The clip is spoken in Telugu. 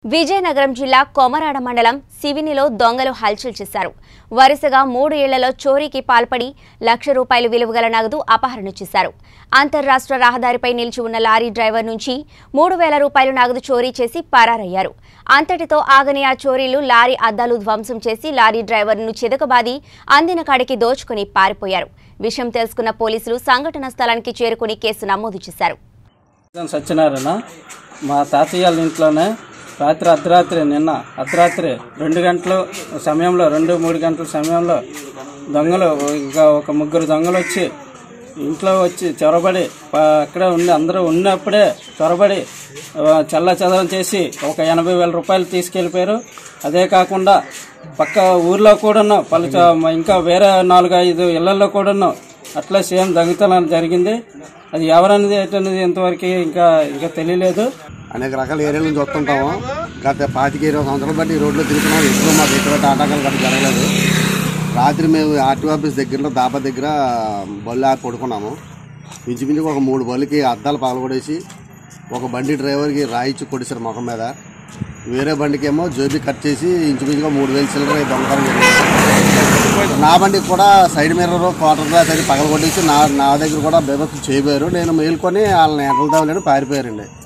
విజయనగరం జిల్లా కొమరాడ మండలం సివినిలో దొంగలు హల్చల్ చేశారు వరుసగా మూడు ఏళ్లలో చోరీకి పాల్పడి లక్ష రూపాయలు విలువగల నగదు అపహరణ చేశారు అంతర్రాష్ట్ర రహదారిపై నిలిచి ఉన్న లారీ డ్రైవర్ నుంచి మూడు వేల రూపాయలు నగదు చోరీ చేసి పరారయ్యారు అంతటితో ఆగని ఆ చోరీలు లారీ అద్దాలు ధ్వంసం చేసి లారీ డ్రైవర్ను చితకబాది అందిన కాడికి దోచుకుని పారిపోయారు విషయం తెలుసుకున్న పోలీసులు సంఘటన స్థలానికి చేరుకుని కేసు నమోదు చేశారు సత్యనారాయణ మా తాతయ్య వాళ్ళ ఇంట్లోనే రాత్రి అర్ధరాత్రి నిన్న అర్ధరాత్రి రెండు గంటల సమయంలో రెండు మూడు గంటల సమయంలో దొంగలు ఇంకా ఒక ముగ్గురు దొంగలు వచ్చి ఇంట్లో వచ్చి చొరబడి ప- అక్కడే ఉండి అందరూ ఉన్నప్పుడే చొరబడి చల్ల చదరం చేసి ఒక ఎనభై వేల రూపాయలు తీసుకెళ్ళిపోయారు అదే కాకుండా పక్క ఊర్లో కూడాను పలు చ- ఇంకా వేరే నాలుగు ఐదు ఇళ్లలో కూడాను అట్లా సేమ్ దొంగతనం జరిగింది అది ఎవరనేది ఏంటనేది ఇంతవరకు ఇంకా ఇంకా తెలియలేదు అనేక రకాల ఏరియాల నుంచి వస్తుంటాము గత పాతిక ఇరవై సంవత్సరాల బట్టి ఈ రోడ్లో తిరుగుతున్నాం ఎప్పుడు మాకు ఎటువంటి ఆటంకాలు గట్రా జరగలేదు రాత్రి మేము ఆర్టీ ఆఫీస్ దగ్గరలో దాబా దగ్గర బళ్ళు ఆపి పడుకున్నాము ఇంచుమించుగా ఒక మూడు బళ్ళకి అద్దాలు పగలగొడేసి ఒక బండి డ్రైవర్కి రాయిచ్చి కొట్టేశారు ముఖం మీద వేరే బండికి ఏమో జోబీ కట్ చేసి ఇంచుమించుగా మూడు వేలు చిల్లర దొంగతనం జరిగింది నా బండికి కూడా సైడ్ మిర్రర్ క్వార్టర్ గ్లాస్ అది పగలగొట్టేసి నా నా దగ్గర కూడా బేబత్తు చేయబోయారు నేను మేల్కొని వాళ్ళని ఎంటలు తావలేని పారిపోయారండి